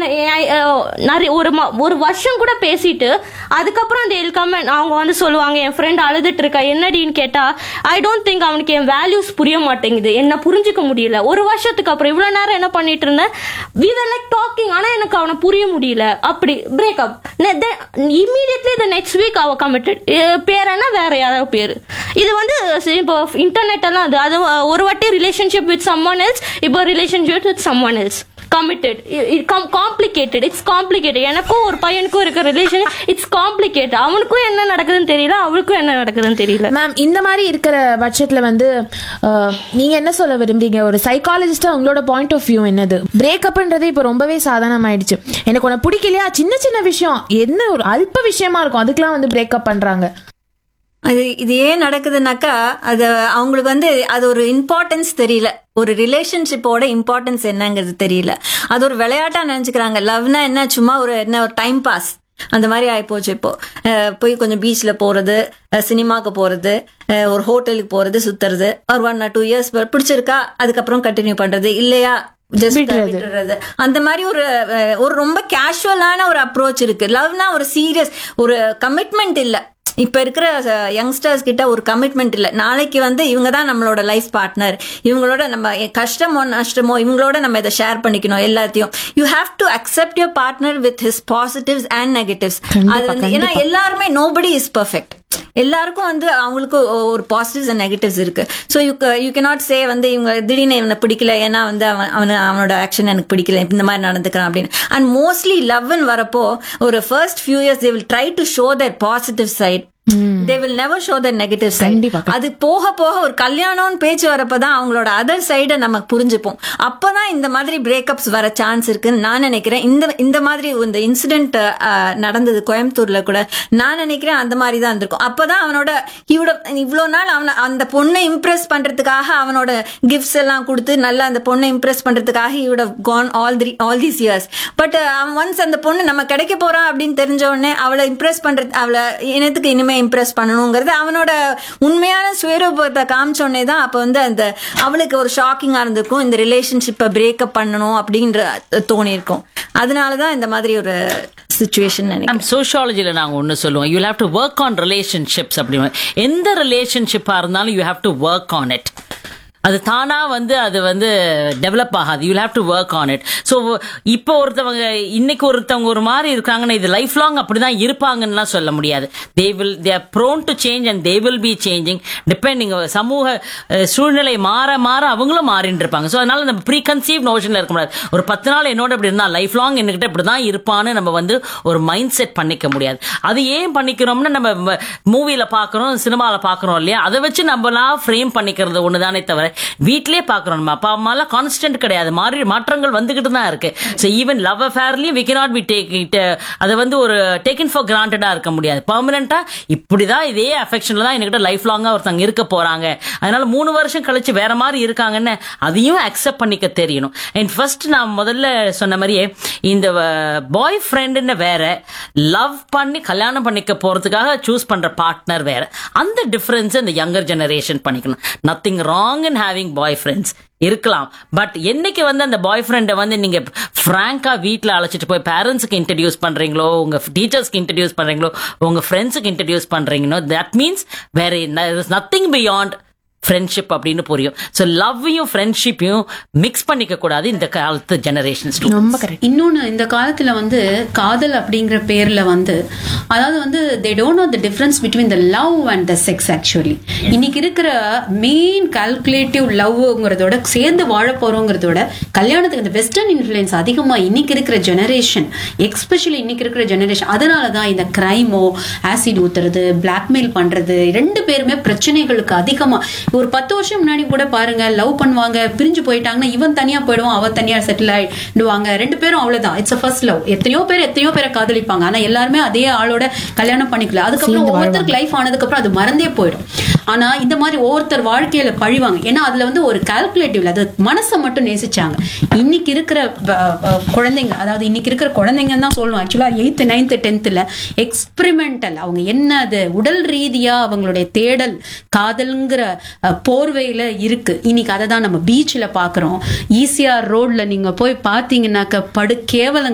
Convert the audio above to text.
என்ன ஏ- அஹ் நிறைய ஒரு ம- ஒரு வருஷம் கூட பேசிட்டு அதுக்கப்புறம் தேல் கமெண்ட் அவங்க வந்து சொல்லுவாங்க என் ஃப்ரெண்ட் அழுதுட்டு இருக்கா என்னடின்னு கேட்டா ஐ டோன்ட் திங்க் அவனுக்கு என் வேல்யூஸ் புரிய மாட்டேங்குது என்ன புரிஞ்சுக்க முடியல ஒரு வருஷத்துக்கு அப்புறம் இவ்வளவு நேரம் என்ன பண்ணிட்டு இருந்தேன் வி were லைக் டாக்கிங் ஆனா எனக்கு அவனை புரிய முடியல அப்படி breakup immediately the next week அவ கமிட்டட் பேர் என்ன வேற யாராவது பேர் இது வந்து சி- இப்போ இன்டர்நெட் எல்லாம் அது அது ஒரு வாட்டி ரிலேஷன்ஷிப் வித் சம்மன் எல்ஸ் இப்போ relationship with someone else committed complicated it's complicated எனக்கும் ஒரு பையனுக்கும் இருக்க ரிலேஷன் இட்ஸ் காம்ப்ளிகேட்டட் அவனுக்கும் என்ன நடக்குதுன்னு தெரியல அவளுக்கும் என்ன நடக்குதுன்னு தெரியல மேம் இந்த மாதிரி இருக்கிற பட்சத்துல வந்து அஹ், நீங்க என்ன சொல்ல விரும்புறீங்க ஒரு சைக்காலஜிஸ்டா உங்களோட பாயிண்ட் ஆஃப் வியூ என்னது பிரேக்கப்ன்றது இப்போ ரொம்பவே சாதாரணமாயிடுச்சு எனக்கு உன பிடிக்கலையா சின்ன சின்ன விஷயம் என்ன ஒரு அல்ப விஷயமா இருக்கும் அதுக்கெல்லாம் வந்து பிரேக்கப் பண்றாங்க அது இது ஏன் நடக்குதுனாக்கா அது அவங்களுக்கு வந்து அது ஒரு இம்பார்ட்டன்ஸ் தெரியல ஒரு ரிலேஷன்ஷிப்போட இம்பார்ட்டன்ஸ் என்னங்கிறது தெரியல அது ஒரு விளையாட்டா நினைச்சுக்கிறாங்க லவ்னா என்ன சும்மா ஒரு என்ன ஒரு டைம் பாஸ் அந்த மாதிரி ஆயிப்போச்சு இப்போ அஹ் போய் கொஞ்சம் பீச்ல போறது சினிமாக்கு போறது அஹ் ஒரு ஹோட்டலுக்கு போறது சுத்துறது ஒரு ஒன் ஆர் டூ இயர்ஸ் பிடிச்சிருக்கா அதுக்கப்புறம் கண்டினியூ பண்றது இல்லையா ஜஸ்ட் விட்டுறது அந்த மாதிரி ஒரு அஹ், ஒரு ரொம்ப கேஷுவலான ஒரு அப்ரோச் இருக்கு லவ்னா ஒரு சீரியஸ் ஒரு கமிட்மெண்ட் இல்ல இப்ப இருக்கிற யங்ஸ்டர்ஸ் கிட்ட ஒரு கமிட்மெண்ட் இல்ல நாளைக்கு வந்து இவங்க தான் நம்மளோட லைஃப் பார்ட்னர் இவங்களோட நம்ம எ- கஷ்டமோ நஷ்டமோ இவங்களோட நம்ம இதை ஷேர் பண்ணிக்கணும் எல்லாத்தையும் you have to accept your partner with his positives and negatives அது வந்து ஏன்னா எல்லாருமே நோபடி இஸ் பர்ஃபெக்ட் எல்லாருக்கும் வந்து அவங்களுக்கு ஒரு பாசிட்டிவ்ஸ் அண்ட் நெகட்டிவ்ஸ் இருக்கு so you you cannot say வந்து இவங்க திடீர்னு இவனை பிடிக்கல ஏன்னா வந்து அவன் அவன அவனோட ஆக்ஷன் எனக்கு பிடிக்கல இந்த மாதிரி நடந்துக்கிறான் அப்படின்னு அண்ட் மோஸ்ட்லி லவ்னு வரப்போ ஒரு first few years they will try to show their positive side they will never show the negative side கண்டிப்பா. அது போக போக ஒரு கல்யாணம்னு பேச்சு வரப்பதான் அவங்களோட அதர் சைடை நம்ம புரிஞ்சுப்போம் அப்பதான் இந்த மாதிரி பிரேக்கப்ஸ் வர சான்ஸ் இருக்குன்னு நான் நினைக்கிறேன் இந்த இந்த மாதிரி இந்த இன்சிடென்ட் நடந்தது கோயம்புத்தூர்ல கூட நான் நினைக்கிறேன் அந்த மாதிரி தான் இருந்திருக்கும் அப்பதான் அவனோட இவ்வளோ இவ்வளோ நாள் அவனை அந்த பொண்ணை இம்ப்ரெஸ் பண்றதுக்காக அவனோட கிஃப்ட்ஸ் எல்லாம் கொடுத்து நல்லா அந்த பொண்ணை இம்ப்ரெஸ் பண்றதுக்காக இவோட கான் all the all these years but அவன் ஒன்ஸ் அந்த பொண்ணு நம்ம கிடைக்க போறான் அப்படின்னு தெரிஞ்ச உடனே அவளை இம்ப்ரெஸ் பண்றது அவளை இனத்துக்கு இனிமே இம்ப்ரெஸ் பண்ணணுங்கிறது அவனோட உண்மையான சுயரூபத்தை காமிச்ச உடனே தான் அப்ப வந்து அந்த அவளுக்கு ஒரு ஷாக்கிங்கா இருந்திருக்கும் இந்த ரிலேஷன்ஷிப்பை பிரேக்கப் பண்ணணும் அப்படின்ற தோணியிருக்கும் அதனாலதான் இந்த மாதிரி ஒரு சுச்சுவேஷன் நினைக்கிறேன் நம் சோஷியாலஜியில் நாங்கள் ஒன்று சொல்லுவோம் you have to work on relationships அப்படி எந்த ரிலேஷன்ஷிப்பாக இருந்தாலும் you have to work on it அது தானா வந்து அது வந்து டெவலப் ஆகாது you have to work on it so இப்போ ஒருத்தவங்க இன்னைக்கு ஒருத்தவங்க ஒரு மாதிரி இருக்காங்கன்னா இது லைஃப் லாங் அப்படிதான் இருப்பாங்கன்னுலாம் சொல்ல முடியாது they will they are prone to change and they will be changing depending சமூக அஹ், சூழ்நிலை மாற மாற அவங்களும் மாறிட்டு இருப்பாங்க ஸோ அதனால நம்ம ப்ரீ கன்சீவ் நோஷன்ல இருக்க முடியாது ஒரு பத்து நாள் என்னோட இப்படி இருந்தா லைஃப் லாங் என்கிட்ட இப்படி தான் இருப்பான்னு நம்ம வந்து ஒரு மைண்ட் செட் பண்ணிக்க முடியாது அது ஏன் பண்ணிக்கிறோம்னா நம்ம மூவில பாக்குறோம் சினிமால பாக்குறோம் இல்லையா அதை வச்சு நம்மளா ஃப்ரேம் பண்ணிக்கிறது ஒண்ணுதானே தவிர வீட்லயே பாக்குறோம் நம்ம அப்பா அம்மா எல்லாம் கான்ஸ்டன்ட் கிடையாது மாறி மாற்றங்கள் வந்துகிட்டு தான் இருக்கு ஸோ ஈவன் லவ் அஃபேர்லயும் we cannot be take it அதை வந்து ஒரு டேக்கன் ஃபார் கிராண்டடா இருக்க முடியாது பர்மனண்டா இப்படிதான் இதே அஃபெக்ஷன்ல தான் என்கிட்ட லைஃப் லாங்கா ஒருத்தங்க இருக்க போறாங்க அதனால மூணு வருஷம் கழிச்சு வேற மாதிரி இருக்காங்கன்னு அதையும் அக்செப்ட் பண்ணிக்க தெரியணும் அண்ட் ஃபர்ஸ்ட் நான் முதல்ல சொன்ன மாதிரியே இந்த பாய் ஃப்ரெண்டுன்னு வேற லவ் பண்ணி கல்யாணம் பண்ணிக்க போறதுக்காக சூஸ் பண்ற பார்ட்னர் வேற அந்த டிஃபரன்ஸ் இந்த யங்கர் ஜெனரேஷன் பண்ணிக்கணும் nothing wrong in having boyfriends இருக்கலாம் பட் என்னைக்கு வந்து அந்த பாய் ஃப்ரெண்டை வந்து நீங்க ஃப்ராங்கா வீட்ல அழைச்சிட்டு போய் பேரண்ட்ஸுக்கு இன்ட்ரடியூஸ் பண்றீங்களோ உங்க டீச்சர்ஸ்க்கு இன்ட்ரடியூஸ் பண்றீங்களோ உங்க ஃப்ரெண்ட்ஸுக்கு இன்ட்ரடியூஸ் பண்றீங்களோ தட் மீன்ஸ் வேற நத்திங் பியாண்ட் ஃப்ரெண்ட்ஷிப் அப்படின்னு புரியும் ஸோ லவ்வையும் ஃப்ரெண்ட்ஷிப்பையும் மிக்ஸ் பண்ணிக்க கூடாது இந்த காலத்து ஜெனரேஷன்ஸ் ரொம்ப கரெக்ட் இன்னொன்னு இந்த காலத்துல வந்து காதல் அப்படிங்கிற பேர்ல வந்து அதாவது வந்து they don't know the difference between the love and the sex actually இன்னைக்கு இருக்கிற மெயின் கால்குலேட்டிவ் லவ்ங்கிறதோட சேர்ந்து வாழ போறோங்கிறதோட கல்யாணத்துக்கு இந்த வெஸ்டர்ன் இன்ஃப்ளூயன்ஸ் அதிகமா இன்னைக்கு இருக்கிற ஜெனரேஷன் எக்ஸ்பெஷலி இன்னைக்கு இருக்கிற ஜெனரேஷன் அதனால தான் இந்த கிரைமோ ஆசிட் ஊத்துறது பிளாக்மெயில் பண்றது ரெண்டு பேருமே பிரச்சனைகளுக்கு அதிகமா ஒரு பத்து வருஷம் முன்னாடி கூட பாருங்க லவ் பண்ணுவாங்க பிரிஞ்சு போயிட்டாங்கன்னா இவன் தனியா போயிடுவான் அவ தனியா செட்டில் ஆயிடுவாங்க ரெண்டு பேரும் அவ்வளவுதான் இட்ஸ் ஃபர்ஸ்ட் லவ் எத்தனையோ பேர் எத்தனையோ பேரை காதலிப்பாங்க ஆனா எல்லாருமே அதே ஆளோட கல்யாணம் பண்ணிக்கல அதுக்கப்புறம் ஒவ்வொருத்தருக்கு லைஃப் ஆனதுக்கு அப்புறம் அது மறந்தே போயிடும் ஆனா இந்த மாதிரி ஒவ்வொருத்தர் வாழ்க்கையில பழிவாங்க ஏன்னா அதுல வந்து ஒரு கால்குலேட்டிவ்ல அது மனசை மட்டும் நேசிச்சாங்க இன்னைக்கு இருக்கிற அஹ், அஹ், குழந்தைங்க அதாவது இன்னைக்கு இருக்கிற குழந்தைங்க தான் சொல்லுவோம் ஆக்சுவலா எயித்து நைன்த்து டென்த்தில் எக்ஸ்பிரிமெண்டல் அவங்க என்ன அது உடல் ரீதியா அவங்களுடைய தேடல் காதல்ங்கிற அஹ், போர்வையில இருக்கு இன்னைக்கு அதை தான் நம்ம பீச்சில் பாக்குறோம் ஈசிஆர் ரோட்ல நீங்க போய் பாத்தீங்கன்னாக்க படு கேவலம்